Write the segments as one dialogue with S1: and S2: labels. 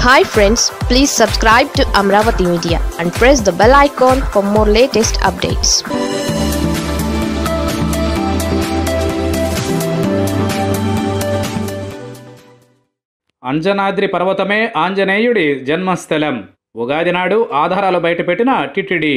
S1: hi friends please subscribe to Amaravati media and press the bell icon for more latest updates
S2: Anjanadri పర్వతమే ఆంజనేయుడి జన్మస్థలం ఉగాది నాడు ఆధారాలు బయటపెట్టిన టిటిడి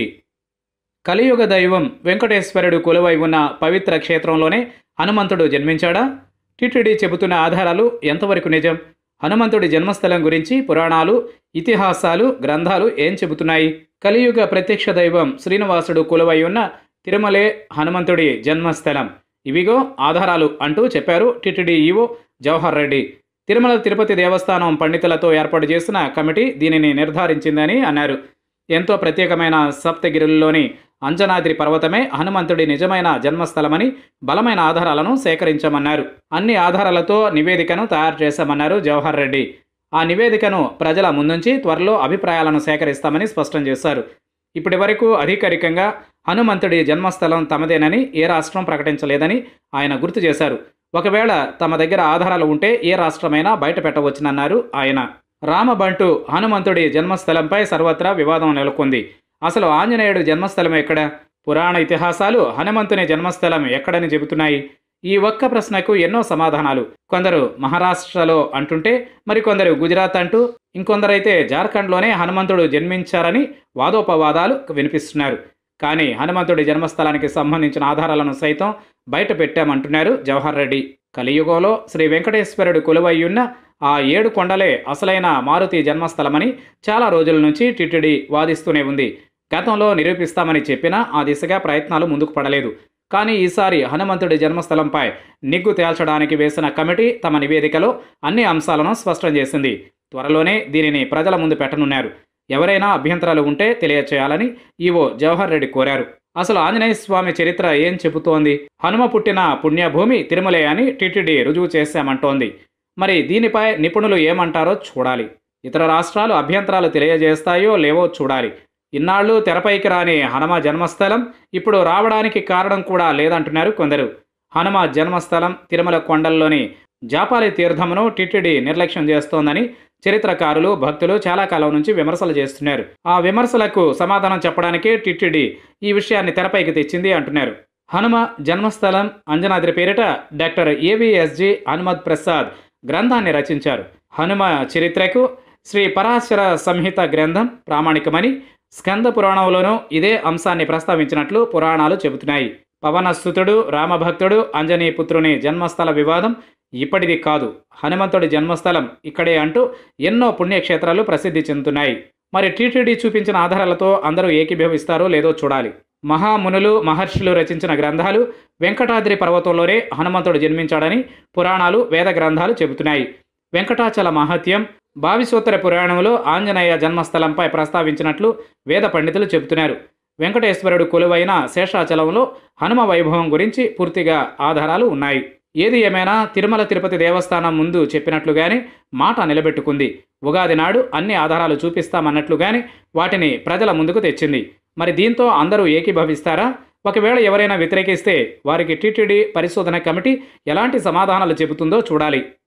S2: కలియుగ దైవం వెంకటేశ్వరుడు కొలువై ఉన్న పవిత్ర క్షేత్రంలోనే హనుమంతుడు జన్మించాడా టిటిడి చెబుతున్న ఆధారాలు ఎంతవరకు నిజం హనుమంతుడి జన్మస్థలం గురించి పురాణాలు ఇతిహాసాలు గ్రంథాలు ఏం చెబుతున్నాయి కలియుగ ప్రత్యక్ష దైవం శ్రీనివాసుడు కొలువై ఉన్న తిరుమలే హనుమంతుడి జన్మస్థలం ఇవిగో ఆధారాలు అంటూ చెప్పారు టిటిడి ఈవో జవహర్ రెడ్డి తిరుమల తిరుపతి దేవస్థానం పండితులతో ఏర్పాటు చేసిన కమిటీ దీనిని నిర్ధారించిందని అన్నారు ఎంతో ప్రత్యేకమైన సప్తగిరుల్లోని అంజనాద్రి పర్వతమే హనుమంతుడి నిజమైన జన్మస్థలమని బలమైన ఆధారాలను సేకరించమన్నారు అన్ని ఆధారాలతో నివేదికను తయారు చేశామన్నారు జవహర్ రెడ్డి ఆ నివేదికను ప్రజల ముందుంచి త్వరలో అభిప్రాయాలను సేకరిస్తామని స్పష్టం చేశారు ఇప్పటి వరకు అధికారికంగా హనుమంతుడి జన్మస్థలం తమదేనని ఏ రాష్ట్రం ప్రకటించలేదని ఆయన గుర్తు చేశారు ఒకవేళ తమ దగ్గర ఆధారాలు ఉంటే ఏ రాష్ట్రమైనా బయట పెట్టవచ్చునన్నారు ఆయన రామబంటు హనుమంతుడి జన్మస్థలంపై సర్వత్రా వివాదం నెలకొంది అసలు ఆంజనేయుడి జన్మస్థలం ఎక్కడ పురాణ ఇతిహాసాలు హనుమంతుని జన్మస్థలం ఎక్కడని చెబుతున్నాయి ఈ ఒక్క ప్రశ్నకు ఎన్నో సమాధానాలు కొందరు మహారాష్ట్రలో అంటుంటే మరికొందరు గుజరాత్ అంటూ ఇంకొందరైతే జార్ఖండ్లోనే హనుమంతుడు జన్మించారని వాదోపవాదాలు వినిపిస్తున్నారు కానీ హనుమంతుడి జన్మస్థలానికి సంబంధించిన ఆధారాలను సైతం బయట పెట్టామంటున్నారు జవహర్ రెడ్డి కలియుగంలో శ్రీ వెంకటేశ్వరుడు కొలువయ్యున్న ఆ ఏడు కొండలే అసలైన మారుతి జన్మస్థలమని చాలా రోజుల నుంచి టిటిడి వాదిస్తూనే ఉంది గతంలో నిరూపిస్తామని చెప్పినా ఆ దిశగా ప్రయత్నాలు ముందుకు పడలేదు కానీ ఈసారి హనుమంతుడి జన్మస్థలంపై నిగ్గు తేల్చడానికి వేసిన కమిటీ తమ నివేదికలో అన్ని అంశాలను స్పష్టం చేసింది త్వరలోనే దీనిని ప్రజల ముందు పెట్టనున్నారు ఎవరైనా అభ్యంతరాలు ఉంటే తెలియచేయాలని ఈవో జవహర్ రెడ్డి కోరారు అసలు ఆంజనేయ స్వామి చరిత్ర ఏం చెబుతోంది హనుమ పుట్టిన పుణ్యభూమి తిరుమలే అని టీటీడీ రుజువు చేశామంటోంది మరి దీనిపై నిపుణులు ఏమంటారో చూడాలి ఇతర రాష్ట్రాలు అభ్యంతరాలు తెలియజేస్తాయో లేవో చూడాలి ఇన్నాళ్ళు తెరపైకి రాని హనుమ జన్మస్థలం ఇప్పుడు రావడానికి కారణం కూడా లేదంటున్నారు కొందరు హనుమ జన్మస్థలం తిరుమల కొండల్లోని జాపాలి తీర్థమును టిటిడి నిర్లక్ష్యం చేస్తోందని చరిత్రకారులు భక్తులు చాలా కాలం నుంచి విమర్శలు చేస్తున్నారు ఆ విమర్శలకు సమాధానం చెప్పడానికి టిటిడి ఈ విషయాన్ని తెరపైకి తెచ్చింది అంటున్నారు హనుమ జన్మస్థలం అంజనాద్రి పేరిట డాక్టర్ ఏవిఎస్జి హనుమద్ ప్రసాద్ గ్రంథాన్ని రచించారు హనుమ చరిత్రకు శ్రీ పరాశర సంహిత గ్రంథం ప్రామాణికమని స్కంద పురాణంలోనూ ఇదే అంశాన్ని ప్రస్తావించినట్లు పురాణాలు చెబుతున్నాయి పవనసుతుడు రామభక్తుడు అంజనీపుత్రుని జన్మస్థల వివాదం ఇప్పటిది కాదు హనుమంతుడి జన్మస్థలం ఇక్కడే అంటూ ఎన్నో పుణ్యక్షేత్రాలు ప్రసిద్ధి చెందుతున్నాయి మరి టీటీడీ చూపించిన ఆధారాలతో అందరూ ఏకీభవిస్తారో లేదో చూడాలి మహామునులు మహర్షులు రచించిన గ్రంథాలు వెంకటాద్రి పర్వతంలోనే హనుమంతుడు జన్మించాడని పురాణాలు వేద గ్రంథాలు చెబుతున్నాయి వెంకటాచల మహత్యం భావిసూత్ర పురాణంలో ఆంజనేయ జన్మస్థలంపై ప్రస్తావించినట్లు వేద పండితులు చెబుతున్నారు వెంకటేశ్వరుడు కొలువైన శేషాచలంలో హనుమ వైభవం గురించి పూర్తిగా ఆధారాలు ఉన్నాయి ఏది ఏమైనా తిరుమల తిరుపతి దేవస్థానం ముందు చెప్పినట్లుగానే మాట నిలబెట్టుకుంది ఉగాది నాడు అన్ని ఆధారాలు చూపిస్తామన్నట్లుగానే వాటిని ప్రజల ముందుకు తెచ్చింది మరి దీంతో అందరూ ఏకీభవిస్తారా ఒకవేళ ఎవరైనా వ్యతిరేకిస్తే వారికి టీటీడీ పరిశోధన కమిటీ ఎలాంటి సమాధానాలు చెబుతుందో చూడాలి